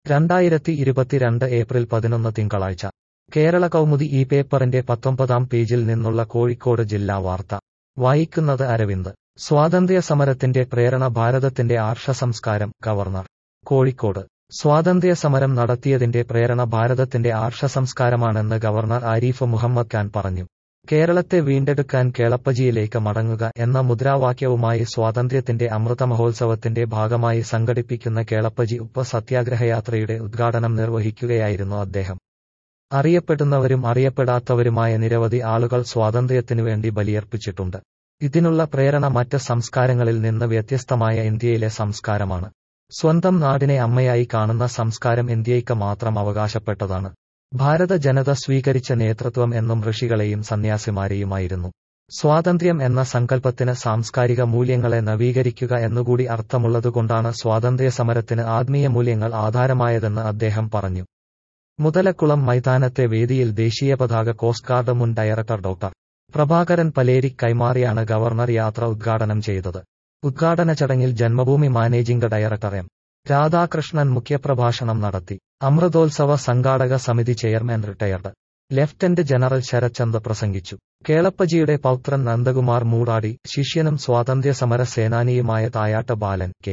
രണ്ടായിരത്തി ഇരുപത്തിരണ്ട് ഏപ്രിൽ പതിനൊന്ന് തിങ്കളാഴ്ച കേരള കൗമുദി ഈ പേപ്പറിന്റെ പത്തൊമ്പതാം പേജിൽ നിന്നുള്ള കോഴിക്കോട് ജില്ലാ വാർത്ത വായിക്കുന്നത് അരവിന്ദ് സ്വാതന്ത്ര്യ സമരത്തിന്റെ പ്രേരണ ഭാരതത്തിന്റെ ആർഷ സംസ്കാരം ഗവർണർ കോഴിക്കോട് സ്വാതന്ത്ര്യ സമരം നടത്തിയതിന്റെ പ്രേരണ ഭാരതത്തിന്റെ ആർഷ സംസ്കാരമാണെന്ന് ഗവർണർ ആരിഫ് മുഹമ്മദ് ഖാൻ പറഞ്ഞു കേരളത്തെ വീണ്ടെടുക്കാൻ കേളപ്പജിയിലേക്ക് മടങ്ങുക എന്ന മുദ്രാവാക്യവുമായി സ്വാതന്ത്ര്യത്തിന്റെ അമൃത മഹോത്സവത്തിന്റെ ഭാഗമായി സംഘടിപ്പിക്കുന്ന കേളപ്പജി ഉപ്പ സത്യാഗ്രഹയാത്രയുടെ ഉദ്ഘാടനം നിർവഹിക്കുകയായിരുന്നു അദ്ദേഹം അറിയപ്പെടുന്നവരും അറിയപ്പെടാത്തവരുമായ നിരവധി ആളുകൾ സ്വാതന്ത്ര്യത്തിനു വേണ്ടി ബലിയർപ്പിച്ചിട്ടുണ്ട് ഇതിനുള്ള പ്രേരണ മറ്റ് സംസ്കാരങ്ങളിൽ നിന്ന് വ്യത്യസ്തമായ ഇന്ത്യയിലെ സംസ്കാരമാണ് സ്വന്തം നാടിനെ അമ്മയായി കാണുന്ന സംസ്കാരം ഇന്ത്യയ്ക്ക് മാത്രം അവകാശപ്പെട്ടതാണ് ഭാരത ജനത സ്വീകരിച്ച നേതൃത്വം എന്നും ഋഷികളെയും സന്യാസിമാരെയുമായിരുന്നു സ്വാതന്ത്ര്യം എന്ന സങ്കല്പത്തിന് സാംസ്കാരിക മൂല്യങ്ങളെ നവീകരിക്കുക എന്നുകൂടി അർത്ഥമുള്ളതുകൊണ്ടാണ് സ്വാതന്ത്ര്യ സമരത്തിന് ആത്മീയ മൂല്യങ്ങൾ ആധാരമായതെന്ന് അദ്ദേഹം പറഞ്ഞു മുതലക്കുളം മൈതാനത്തെ വേദിയിൽ ദേശീയ പതാക കോസ്റ്റ് ഗാർഡ് മുൻ ഡയറക്ടർ ഡോക്ടർ പ്രഭാകരൻ പലേരി കൈമാറിയാണ് ഗവർണർ യാത്ര ഉദ്ഘാടനം ചെയ്തത് ഉദ്ഘാടന ചടങ്ങിൽ Janmabhumi managing director M Radhakrishnan മുഖ്യപ്രഭാഷണം നടത്തി അമൃതോത്സവ സംഘാടക സമിതി chairman retired lieutenant general Sarathchand പ്രസംഗിച്ചു കേളപ്പജിയുടെ പൗത്രൻ നന്ദകുമാർ മൂടാടി ശിഷ്യനും സ്വാതന്ത്ര്യ സമര സേനാനിയുമായ തായാട്ട് ബാലൻ കെ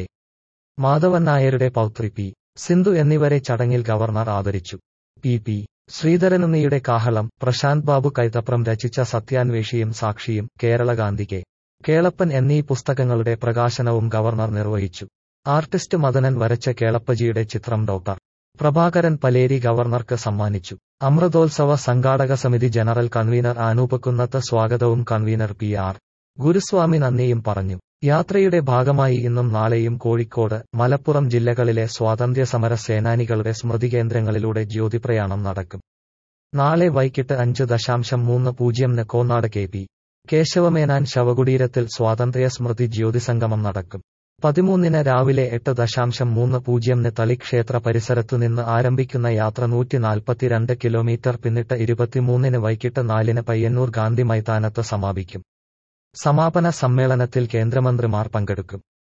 മാധവൻ നായരുടെ പൗത്രി പി സിന്ധു എന്നിവരെ ചടങ്ങിൽ ഗവർണർ ആദരിച്ചു പി പി ശ്രീധരനുണ്ണിയുടെ കാഹളം പ്രശാന്ത് ബാബു കൈതപ്രം രചിച്ച സത്യാന്വേഷിയും സാക്ഷിയും കേരളഗാന്ധി കെ കേളപ്പൻ എന്നീ പുസ്തകങ്ങളുടെ പ്രകാശനവും ഗവർണർ നിർവഹിച്ചു ആർട്ടിസ്റ്റ് മദനൻ വരച്ച കേളപ്പജിയുടെ ചിത്രം ഡോക്ടർ പ്രഭാകരൻ പലേരി ഗവർണർക്ക് സമ്മാനിച്ചു അമൃതോത്സവ സംഘാടക സമിതി ജനറൽ കൺവീനർ അനൂപ് കുന്നത്ത് സ്വാഗതവും കൺവീനർ പി ആർ ഗുരുസ്വാമി നന്ദിയും പറഞ്ഞു യാത്രയുടെ ഭാഗമായി ഇന്നും നാളെയും കോഴിക്കോട് മലപ്പുറം ജില്ലകളിലെ സ്വാതന്ത്ര്യ സമര സേനാനികളുടെ സ്മൃതി കേന്ദ്രങ്ങളിലൂടെ ജ്യോതിപ്രയാണം നടക്കും നാളെ വൈകിട്ട് അഞ്ച് ദശാംശം മൂന്ന് പൂജ്യംന് കോന്നാട് കെ പി കേശവമേനാൻ ശവകുടീരത്തിൽ സ്വാതന്ത്ര്യ സ്മൃതി ജ്യോതിസംഗമം നടക്കും പതിമൂന്നിന് രാവിലെ എട്ട് ദശാംശം മൂന്ന് പൂജ്യംന് തളിക്ഷേത്ര പരിസരത്തുനിന്ന് ആരംഭിക്കുന്ന യാത്ര നൂറ്റി നാൽപ്പത്തിരണ്ട് കിലോമീറ്റർ പിന്നിട്ട് ഇരുപത്തിമൂന്നിന് വൈകിട്ട് നാലിന് പയ്യന്നൂർ ഗാന്ധി മൈതാനത്ത് സമാപിക്കും സമാപന സമ്മേളനത്തിൽ കേന്ദ്രമന്ത്രിമാർ പങ്കെടുക്കും